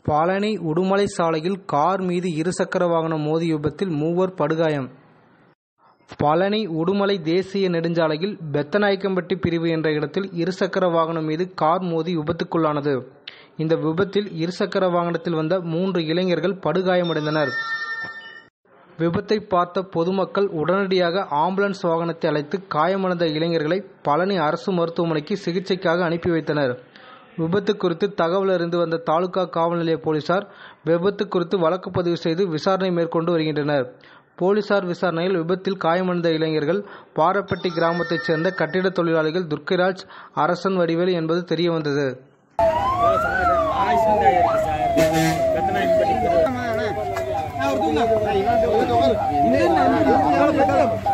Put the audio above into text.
பழனி உடுமலை சாலையில் கார் மீது இருசக்கர வாகனம் மோதிய விபத்தில் மூவர் படுகாயம் பழனி உடுமலை தேசிய நெடுஞ்சாலையில் பெத்தநாயக்கம்பட்டி பிரிவு என்ற இடத்தில் இருசக்கர வாகனம் மீது கார் மோதி விபத்துக்குள்ளானது இந்த விபத்தில் இருசக்கர வாகனத்தில் வந்த மூன்று இளைஞர்கள் படுகாயமடைந்தனர் விபத்தை பார்த்த பொதுமக்கள் உடனடியாக ஆம்புலன்ஸ் வாகனத்தை அழைத்து காயமடைந்த இளைஞர்களை பழனி அரசு மருத்துவமனைக்கு சிகிச்சைக்காக அனுப்பி வைத்தனர் விபத்து குறித்து தகவல் அறிந்து வந்த தாலுகா காவல் நிலைய போலீசார் விபத்து குறித்து வழக்கு பதிவு செய்து விசாரணை மேற்கொண்டு வருகின்றனர் போலீசார் விசாரணையில் விபத்தில் காயமடைந்த இளைஞர்கள் பாரப்பட்டி கிராமத்தைச் சேர்ந்த கட்டிட தொழிலாளிகள் துர்க்கைராஜ் அரசன் வடிவேல் என்பது தெரியவந்தது ஆக்சிடென்ட் ஆயிருக்கு சார் பெத்தநாயக்கம்பட்டி இந்த